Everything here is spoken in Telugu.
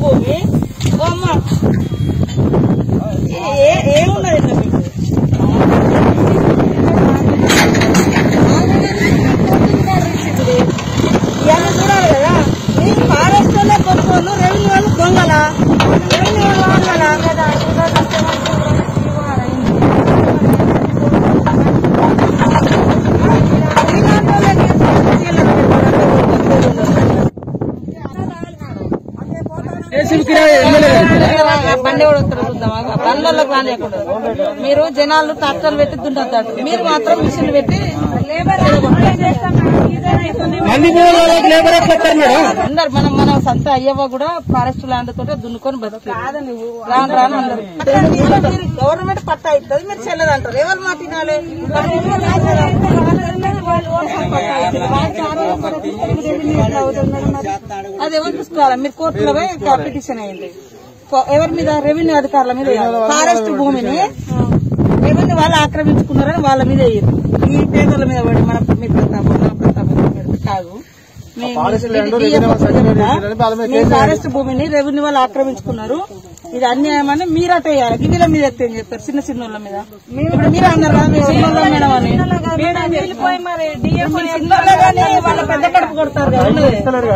భూమి ఓ అమ్మ ఏ- ఏ- ఏమున్నది ఇట్లా మీకు ఇవన్నీ చూడాలి కదా మీరు ఫారెస్ట్ వాళ్ళే కొనుక్కోను రెవెన్యూ వాళ్ళు దొంగలా రెవెన్యూ వాళ్ళు దొంగలా బండి కూడా వస్తారు చూద్దామా బండ్లకు రానియకుండా మీరు జనాలు ట్రాక్టర్లు పెట్టి దుంటారు మీరు మాత్రం మిషన్ పెట్టి అందరు మనం మన సంత అయ్యవ్వ కూడా ఫారెస్ట్ ల్యాండ్ తోటే దున్నుకొని బతికి రాను రాను అందరు గవర్నమెంట్ పట్టా ఇస్తుంది మీరు చెల్లదు అంటారు ఎవరు మాట వినాలి అది ఎవరు చూసుకోవాలి మీరు కోర్టులో పోయి పిటిషన్ అయింది కో- ఎవరి మీద రెవెన్యూ అధికారుల మీద వేయాలి. ఫారెస్ట్ భూమిని రెవెన్యూ వాళ్ళు ఆక్రమించుకున్నారని వాళ్ళ మీద వేయరు ఈ పేదల మీద పడి మన మీ ప్రతాపం నా ప్రతాపం పెడితే కాదు మీ- మీ మీ ఫారెస్ట్ భూమిని రెవెన్యూ వాళ్ళు ఆక్రమించుకున్నారు ఇది అన్యాయం అని మీరు అట వేయాలి గిన్నెల మీద ఎత్తే ఏం చెప్తారు చిన్న చిన్న వాళ్ళ మీద ఇప్పుడు మీరు అన్నారు కదా, మీరు చిన్న వాళ్ళ మేడం అని మీరు చిన్న వాళ్ళే కానీ వాళ్ళ పెద్ద కడుపు కొడతారు కదా